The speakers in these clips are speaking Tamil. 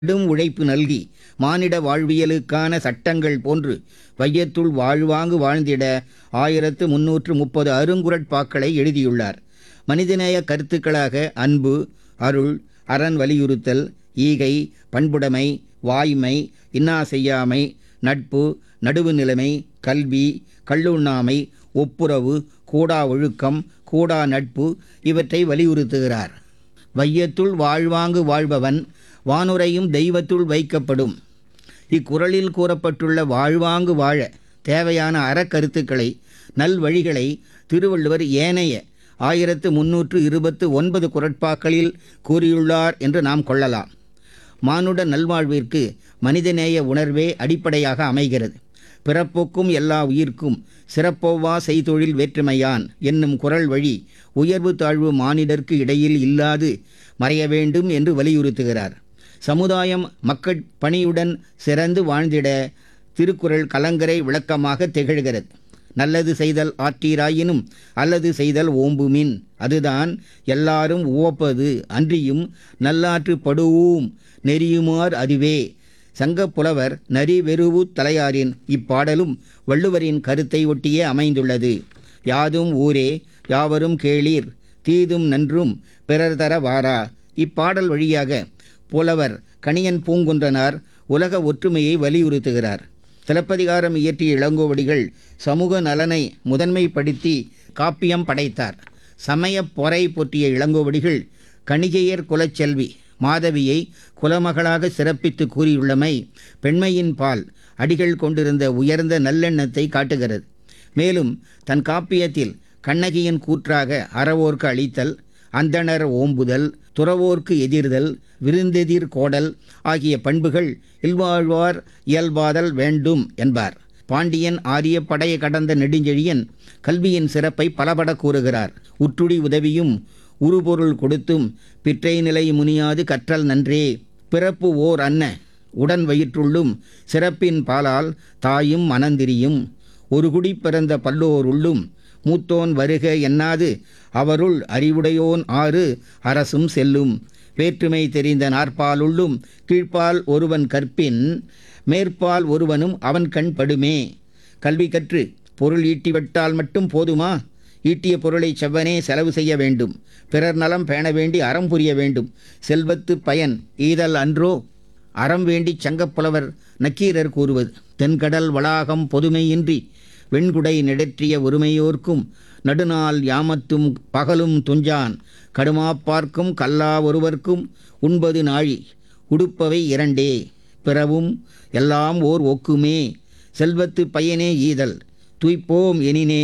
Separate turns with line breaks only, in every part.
கடும் உழைப்பு நல்கி மானிட வாழ்வியலுக்கான சட்டங்கள் போன்று வையத்துள் வாழ்வாங்கு வாழ்ந்திட ஆயிரத்து முன்னூற்று முப்பது அருங்குரட்பாக்களை எழுதியுள்ளார் மனிதநேய கருத்துக்களாக அன்பு அருள் அரண் வலியுறுத்தல் ஈகை பண்புடைமை வாய்மை இன்னா செய்யாமை நட்பு நடுவு நிலைமை கல்வி கள்ளுண்ணாமை ஒப்புரவு கூடா ஒழுக்கம் கூடா நட்பு இவற்றை வலியுறுத்துகிறார் வையத்துள் வாழ்வாங்கு வாழ்பவன் வானுரையும் தெய்வத்துள் வைக்கப்படும் இக்குறளில் கூறப்பட்டுள்ள வாழ்வாங்கு வாழ தேவையான அறக்கருத்துக்களை நல்வழிகளை திருவள்ளுவர் ஏனைய ஆயிரத்து முன்னூற்று இருபத்து ஒன்பது குரட்பாக்களில் கூறியுள்ளார் என்று நாம் கொள்ளலாம் மானுட நல்வாழ்விற்கு மனிதநேய உணர்வே அடிப்படையாக அமைகிறது பிறப்போக்கும் எல்லா உயிர்க்கும் சிறப்போவா செய்தொழில் வேற்றுமையான் என்னும் குரல் வழி உயர்வு தாழ்வு மானிடர்க்கு இடையில் இல்லாது மறைய வேண்டும் என்று வலியுறுத்துகிறார் சமுதாயம் மக்கள் பணியுடன் சிறந்து வாழ்ந்திட திருக்குறள் கலங்கரை விளக்கமாக திகழ்கிறது நல்லது செய்தல் ஆற்றீராயினும் அல்லது செய்தல் ஓம்புமின் அதுதான் எல்லாரும் உவப்பது அன்றியும் நல்லாற்று படுவோம் நெறியுமார் அதுவே சங்கப் புலவர் நரி வெறுவு தலையாரின் இப்பாடலும் வள்ளுவரின் கருத்தை ஒட்டியே அமைந்துள்ளது யாதும் ஊரே யாவரும் கேளீர் தீதும் நன்றும் பிறர் தர வாரா இப்பாடல் வழியாக புலவர் கணியன் பூங்குன்றனார் உலக ஒற்றுமையை வலியுறுத்துகிறார் சிலப்பதிகாரம் இயற்றிய இளங்கோவடிகள் சமூக நலனை முதன்மைப்படுத்தி காப்பியம் படைத்தார் சமயப் பொறை போற்றிய இளங்கோவடிகள் கணிகையர் குலச்செல்வி மாதவியை குலமகளாக சிறப்பித்து கூறியுள்ளமை பெண்மையின் பால் அடிகள் கொண்டிருந்த உயர்ந்த நல்லெண்ணத்தை காட்டுகிறது மேலும் தன் காப்பியத்தில் கண்ணகியின் கூற்றாக அறவோர்க்கு அளித்தல் அந்தணர் ஓம்புதல் துறவோர்க்கு எதிர்தல் விருந்தெதிர் கோடல் ஆகிய பண்புகள் இல்வாழ்வார் இயல்பாதல் வேண்டும் என்பார் பாண்டியன் ஆரிய படைய கடந்த நெடுஞ்செழியன் கல்வியின் சிறப்பை பலபட கூறுகிறார் உற்றுடி உதவியும் உருபொருள் கொடுத்தும் பிற்றை நிலை முனியாது கற்றல் நன்றே பிறப்பு ஓர் அன்ன உடன் வயிற்றுள்ளும் சிறப்பின் பாலால் தாயும் மனந்திரியும் ஒரு குடி பிறந்த பல்லோருள்ளும் மூத்தோன் வருக என்னாது அவருள் அறிவுடையோன் ஆறு அரசும் செல்லும் வேற்றுமை தெரிந்த நாற்பாலுள்ளும் கீழ்ப்பால் ஒருவன் கற்பின் மேற்பால் ஒருவனும் அவன் கண் படுமே கல்வி கற்று பொருள் ஈட்டிவிட்டால் மட்டும் போதுமா ஈட்டிய பொருளை செவ்வனே செலவு செய்ய வேண்டும் பிறர் நலம் பேண வேண்டி அறம் புரிய வேண்டும் செல்வத்து பயன் ஈதல் அன்றோ அறம் வேண்டி சங்கப்புலவர் நக்கீரர் கூறுவது தென்கடல் வளாகம் பொதுமையின்றி வெண்குடை நிடற்றிய ஒருமையோர்க்கும் நடுநாள் யாமத்தும் பகலும் துஞ்சான் கடுமாப்பார்க்கும் கல்லா ஒருவர்க்கும் உண்பது நாழி உடுப்பவை இரண்டே பிறவும் எல்லாம் ஓர் ஒக்குமே செல்வத்து பயனே ஈதல் துய்ப்போம் எனினே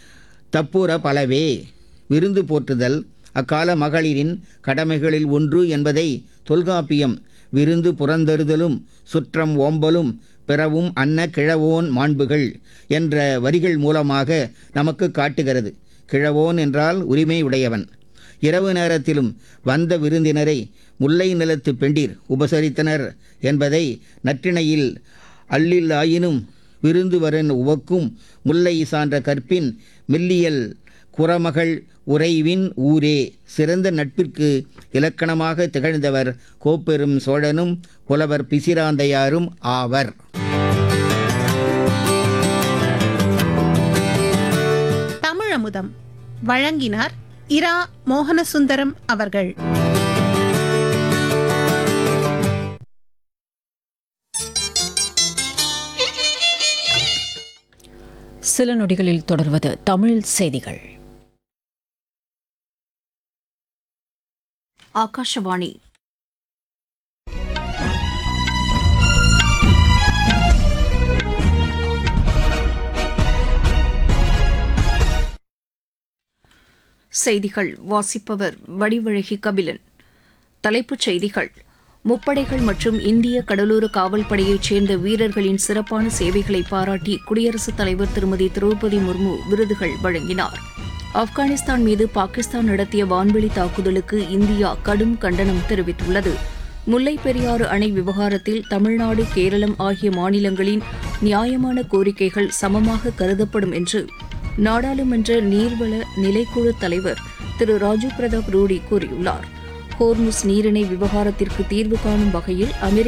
தப்புற பலவே விருந்து போற்றுதல் அக்கால மகளிரின் கடமைகளில் ஒன்று என்பதை தொல்காப்பியம் விருந்து புறந்தருதலும் சுற்றம் ஓம்பலும் பிறவும் அன்ன கிழவோன் மாண்புகள் என்ற வரிகள் மூலமாக நமக்கு காட்டுகிறது கிழவோன் என்றால் உரிமை உடையவன் இரவு நேரத்திலும் வந்த விருந்தினரை முல்லை நிலத்து பெண்டிர் உபசரித்தனர் என்பதை நற்றிணையில் அள்ளில்லாயினும் விருந்துவரன் உவக்கும் முல்லை சான்ற கற்பின் மெல்லியல் குறமகள் உறைவின் ஊரே சிறந்த நட்பிற்கு இலக்கணமாக திகழ்ந்தவர் கோப்பெரும் சோழனும் புலவர் பிசிராந்தையாரும் ஆவர்
தமிழமுதம் வழங்கினார் இரா மோகனசுந்தரம் அவர்கள்
சில நொடிகளில் தொடர்வது தமிழ் செய்திகள்
ஆகாஷவாணி செய்திகள் வாசிப்பவர் வடிவழகி கபிலன் தலைப்புச் செய்திகள் முப்படைகள் மற்றும் இந்திய கடலோர காவல் படையைச் சேர்ந்த வீரர்களின் சிறப்பான சேவைகளை பாராட்டி குடியரசுத் தலைவர் திருமதி திரௌபதி முர்மு விருதுகள் வழங்கினார் ஆப்கானிஸ்தான் மீது பாகிஸ்தான் நடத்திய வான்வெளி தாக்குதலுக்கு இந்தியா கடும் கண்டனம் தெரிவித்துள்ளது முல்லைப் பெரியாறு அணை விவகாரத்தில் தமிழ்நாடு கேரளம் ஆகிய மாநிலங்களின் நியாயமான கோரிக்கைகள் சமமாக கருதப்படும் என்று நாடாளுமன்ற நீர்வள நிலைக்குழு தலைவர் திரு ராஜீவ் பிரதாப் ரூடி கூறியுள்ளார் ஹோர்முஸ் நீரிணை விவகாரத்திற்கு தீர்வு காணும் வகையில் அமெரிக்க